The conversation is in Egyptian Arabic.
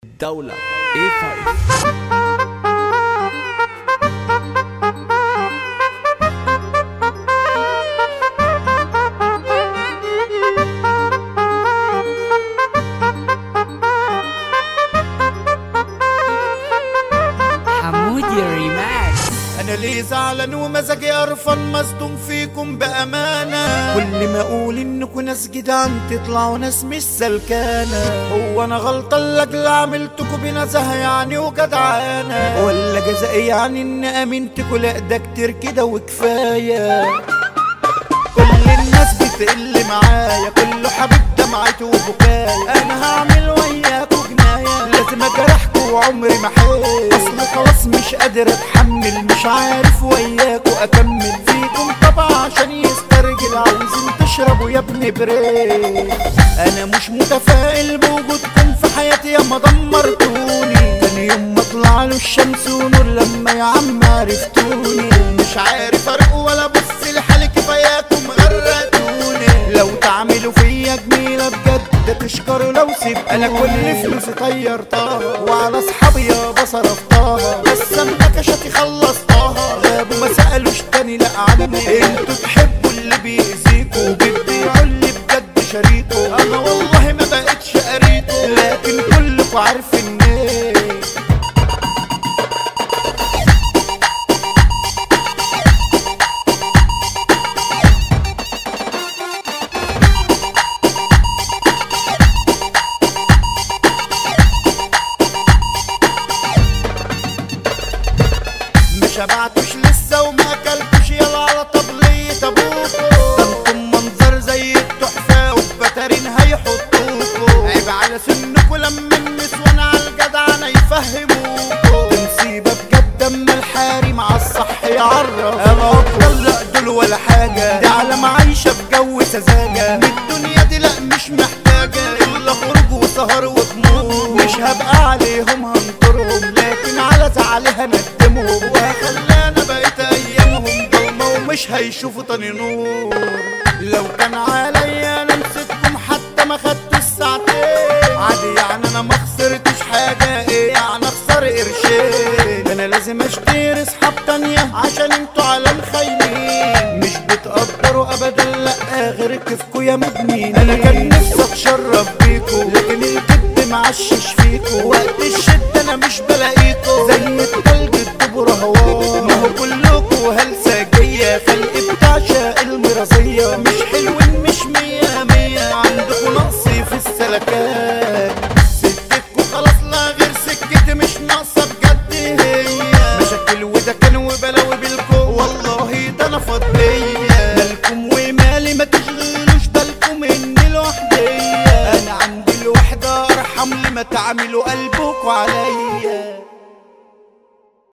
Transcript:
الدولة A5 حمودي ريماكس انا ليه زعلان ومزاجي قرفان مصدوم فيكم بامانه كل ما اقول انكم ناس جدعان تطلعوا ناس مش سلكانه هو انا غلطان لاجل عملتكم بنزاهه يعني وجدعانه ولا جزائي يعني ان امنتكم لا ده كتير كده وكفايه كل الناس بتقل معايا كله حبيب دمعته وبكايا انا هعمل وياكوا جناية لازم اجرحكوا وعمري ما حيل اصل خلاص مش قادر اتحمل مش عارف وياكوا اكمل فيكم طبعا عشان يسترجل عاوزين تشربوا يا ابني بريك انا مش متفائل بوجودكم في حياتي يا ما دمرتوني تاني يوم ما اطلع له الشمس ونور لما يا عم عرفتوني مش عارف ارق ولا بص لحالي كفاياكم غرقتوني لو تعملوا فيا جميلة بجد ده تشكروا لو سيب انا كل فلوسي طيرتها وعلى اصحابي يابا صرفتها بس اما كشتي خلصتها غابوا ما سألوش تاني لا عني انتوا تحبوا اللي بيأذيكوا وبتبيعوا اللي بجد شريكوا انا والله ما بقتش قريته لكن كلكوا عارفين ايه ما شبعتوش لسه وما اكلتوش يلا على طبلية ابوكو ده انتم منظر زي التحفة وبترين هيحطوكو عيب على سنكو لما النسوان على الجدعنة يفهموكو دي مصيبة بجد اما الحاري مع الصح يعرف انا افضل لا دول ولا حاجة دي على عايشة في جو سذاجة من الدنيا دي لا مش محتاجة الا خروج وسهر وخمور مش هبقى عليهم هنطرهم لكن على زعلي هندمهم وخلانا بقيت ايامهم ضلمة ومش هيشوفوا تاني نور لو كان عليا انا مسكتكم حتى ما خدتوا الساعتين عادي يعني انا ما خسرتش حاجة ايه يعني اخسر قرشين انا لازم اشتري اصحاب تانية عشان انتوا على خاينين مش بتقدروا ابدا لا غير كيفكوا يا مدمنين انا كان نفسي اتشرف بيكوا لكن الكذب معشش فيكوا وقت الشدة انا مش بلاقيكوا زي التلج الدبر هوا ما هو كلكوا هلسجية خلق بتاع شاق المرازية مش حلوين مش مية مية عندكوا نقص في السلكات سكتكوا خلاص لا غير سكتي مش ناقصة بجد هي مشاكل وده كان وبلاوي بالكو والله ده انا فضية مالكم ومالي ما تشغلوش بالكم اني لوحدية انا عندي الوحدة ارحم لما تعملوا قلبكوا عليا